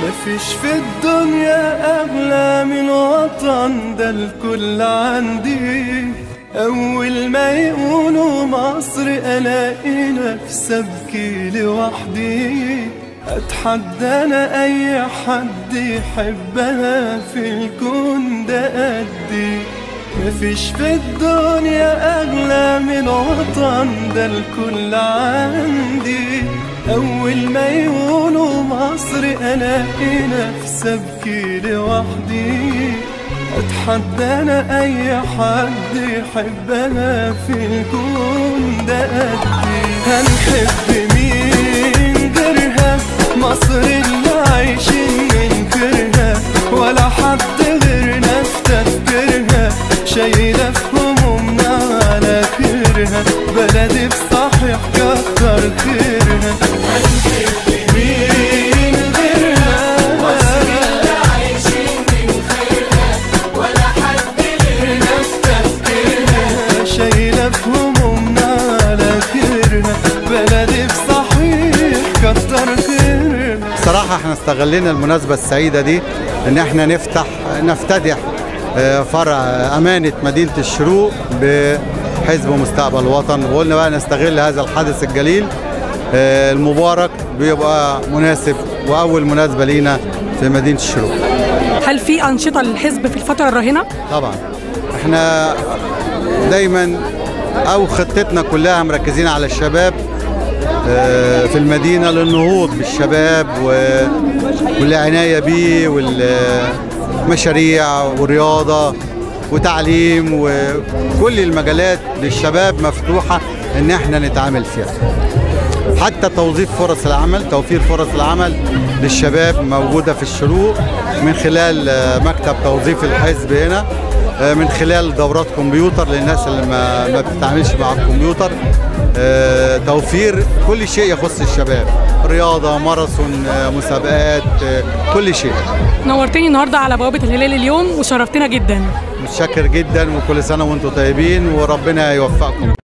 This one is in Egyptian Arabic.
مفيش في الدنيا أغلى من وطن ده الكل عندي أول ما يقولوا مصر ألاقي نفسي أبكي لوحدي أتحدى أنا أي حد يحبها في الكون ده قدي مفيش في الدنيا أغلى من وطن ده الكل عندي أول ما يقولوا مصر ألاقي نفسي أبكي لوحدي أتحدى أنا أي حد يحبها في الكون ده قدي هنحب مين غيرها مصر اللي عايشين ننكرها ولا حد غيرنا في تفكيرها شايلة في همومنا على خيرها بلدي بصحيح كتر خيرها هنحب مين غيرها مصر اللي عايشين ننكرها ولا حد غيرنا في تفكيرها شايلة في همومنا على خيرها بلدي بصحيح كتر خيرها صراحة احنا استغلينا المناسبة السعيدة دي ان احنا نفتح نفتتح آه، فرع أمانة مدينة الشروق بحزب مستقبل وطن وقلنا بقى نستغل هذا الحدث الجليل آه، المبارك بيبقى مناسب وأول مناسبة لينا في مدينة الشروق هل في أنشطة للحزب في الفترة الراهنة؟ طبعا احنا دايما او خطتنا كلها مركزين على الشباب آه، في المدينه للنهوض بالشباب و- والعنايه بيه والمشاريع والرياضه وتعليم وكل المجالات للشباب مفتوحه ان احنا نتعامل فيها حتى توظيف فرص العمل توفير فرص العمل للشباب موجودة في الشروق من خلال آه، مكتب توظيف الحزب هنا آه، من خلال دورات كمبيوتر للناس اللي ما, ما بتتعاملش مع الكمبيوتر آه، توفير كل شيء يخص الشباب رياضة ماراثون آه، مسابقات آه، كل شيء نورتني النهاردة على بوابة الهلال اليوم وشرفتنا جدا متشكر جدا وكل سنة وانتم طيبين وربنا يوفقكم